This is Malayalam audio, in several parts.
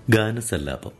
ഗാനസല്ലാപം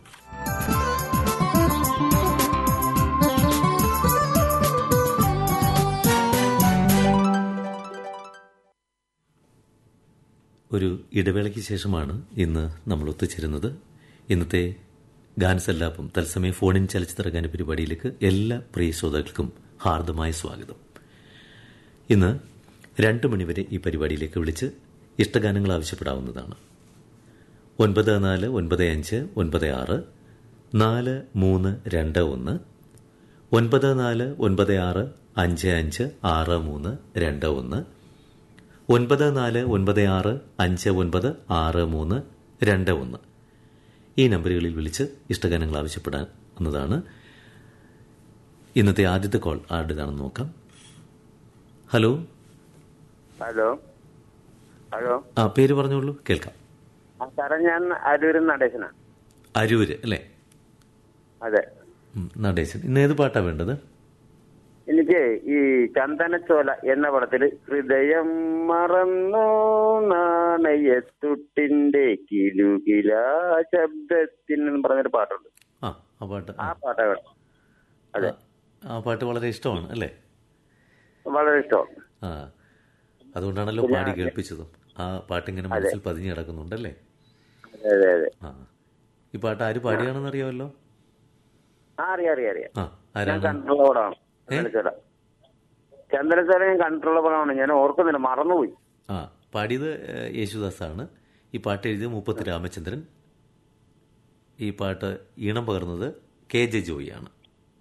ഒരു ഇടവേളയ്ക്ക് ശേഷമാണ് ഇന്ന് നമ്മൾ ഒത്തുചേരുന്നത് ഇന്നത്തെ ഗാനസല്ലാപം തത്സമയ ഫോണിൻ ചലച്ചിത്ര ഗാന പരിപാടിയിലേക്ക് എല്ലാ പ്രിയ ശ്രോതാക്കൾക്കും ഹാർദമായ സ്വാഗതം ഇന്ന് രണ്ട് മണിവരെ ഈ പരിപാടിയിലേക്ക് വിളിച്ച് ഇഷ്ടഗാനങ്ങൾ ആവശ്യപ്പെടാവുന്നതാണ് ഒൻപത് നാല് ഒൻപത് അഞ്ച് ഒൻപത് ആറ് നാല് മൂന്ന് രണ്ട് ഒന്ന് ഒൻപത് നാല് ഒൻപത് ആറ് അഞ്ച് അഞ്ച് ആറ് മൂന്ന് രണ്ട് ഒന്ന് ഒൻപത് നാല് ഒൻപത് ആറ് അഞ്ച് ഒൻപത് ആറ് മൂന്ന് രണ്ട് ഒന്ന് ഈ നമ്പറുകളിൽ വിളിച്ച് ഇഷ്ടഗാനങ്ങൾ ആവശ്യപ്പെടാൻ എന്നതാണ് ഇന്നത്തെ ആദ്യത്തെ കോൾ ആരുടേതാണെന്ന് നോക്കാം ഹലോ ഹലോ ഹലോ ആ പേര് പറഞ്ഞോളൂ കേൾക്കാം ആ സാറേ ഞാൻ അരൂരിൽ നടേശനാണ് അരൂര് അല്ലേ അതെ ഉം, നടേശൻ ഇന്ന് ഏത് പാട്ടാ വേണ്ടത് എനിക്ക് ഈ ചന്ദനച്ചോല എന്ന പടത്തില് ഹൃദയം മറന്നു നാണയത്തുട്ടിന്റെ കിലുകില ശബ്ദത്തിൽ എന്ന് പറഞ്ഞൊരു പാട്ടുണ്ട് ആ ആ പാട്ട് ആ ആ, പാട്ടാ വേണം അതെ ആ പാട്ട് വളരെ ഇഷ്ടമാണ് അല്ലേ വളരെ ഇഷ്ടമാണ് ആ അതുകൊണ്ടാണല്ലോ പാടി കേൾപ്പിച്ചതും ആ പാട്ട് ഇങ്ങനെ മനസ്സിൽ പതിഞ്ഞു കിടക്കുന്നുണ്ടല്ലേ അതെ അതെ അതെ ആ ഈ പാട്ട് ആര് പാടിയാണെന്ന് അറിയാമല്ലോ ആ അറിയാം അറിയാം അറിയാം ആ ഞാൻ ആരാണ് കണ്ടിട്ടുള്ള പടമാണ് ചന്ദനച്ചോല ചന്ദനച്ചോല ഞാൻ കണ്ടിട്ടുള്ള പടമാണ് ഞാൻ ഓർക്കുന്നില്ല മറന്നുപോയി ആ പാടിയത് ഏഹ്, യേശുദാസാണ് ഈ പാട്ട് എഴുതിയത് മുപ്പത്തി രാമചന്ദ്രൻ ഈ പാട്ട് ഈണം പകർന്നത് കെ ജെ ജോയിയാണ്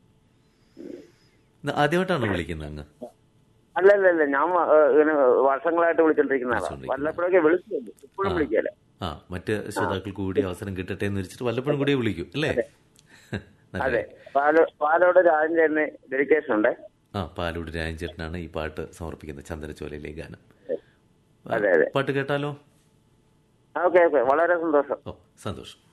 ഇത് ആദ്യമായിട്ടാണോ വിളിക്കുന്നത് അങ്ങ് അല്ല അല്ല അല്ല ഞാൻ വ- ഏഹ് ഇങ്ങനെ വർഷങ്ങളായിട്ട് വിളിച്ചോണ്ടിരിക്കുന്ന ആളാണ് വിളിച്ചോണ്ടിരിക്കുന്ന വല്ലപ്പോഴൊക്കെ വിളിച്ചിട്ടുണ്ട് ഇപ്പോഴും വിളിക്കല്ലേ ആ മറ്റ് ശ്രോതാക്കൾക്ക് കൂടി അവസരം കിട്ടട്ടെ എന്ന് വെച്ചിട്ട് വല്ലപ്പോഴും കൂടി വിളിക്കും അല്ലേ നല്ല അതെ പാല പാലോട് രാജന്റെ ഡെഡിക്കേഷൻ ഉണ്ട് ആ പാലൂട് രാജൻചേട്ടനാണ് ഈ പാട്ട് സമർപ്പിക്കുന്നത് ചന്ദ്രചോലയിലെ ഗാനം അതെ അതെ പാട്ട് കേട്ടാലോ ഓക്കെ ഓക്കെ വളരെ സന്തോഷം ഓ സന്തോഷം